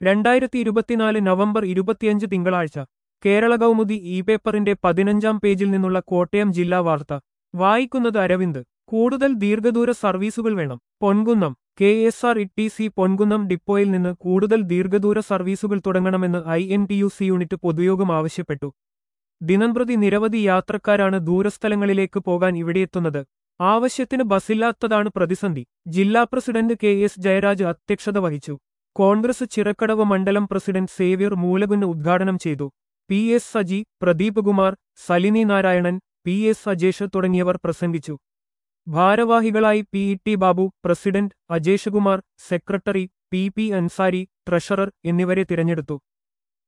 രണ്ടായിരത്തി ഇരുപത്തിനാല് നവംബർ ഇരുപത്തിയഞ്ച് തിങ്കളാഴ്ച കേരള കൗമുദി ഇ പേപ്പറിന്റെ പതിനഞ്ചാം പേജിൽ നിന്നുള്ള കോട്ടയം ജില്ലാ വാർത്ത വായിക്കുന്നത് അരവിന്ദ് കൂടുതൽ ദീർഘദൂര സർവീസുകൾ വേണം Ponkunnam K S R E T C Ponkunnam ഡിപ്പോയിൽ നിന്ന് കൂടുതൽ ദീർഘദൂര സർവീസുകൾ തുടങ്ങണമെന്ന് I N T U C unit പൊതുയോഗം ആവശ്യപ്പെട്ടു ദിനംപ്രതി നിരവധി യാത്രക്കാരാണ് ദൂരസ്ഥലങ്ങളിലേക്ക് പോകാൻ ഇവിടെയെത്തുന്നത് ആവശ്യത്തിന് ബസ്സില്ലാത്തതാണ് പ്രതിസന്ധി ജില്ലാ പ്രസിഡന്റ് കെ എസ് ജയരാജ് അധ്യക്ഷത വഹിച്ചു കോൺഗ്രസ് ചിറക്കടവ് മണ്ഡലം പ്രസിഡന്റ് സേവ്യർ മൂലകുന്ന് ഉദ്ഘാടനം ചെയ്തു P S Saji Pradeep Kumar Salini Narayanan P S Ajesh തുടങ്ങിയവർ പ്രസംഗിച്ചു ഭാരവാഹികളായി P E T Babu president Ajesh Kumar secretary P P Ansari treasurer എന്നിവരെ തിരഞ്ഞെടുത്തു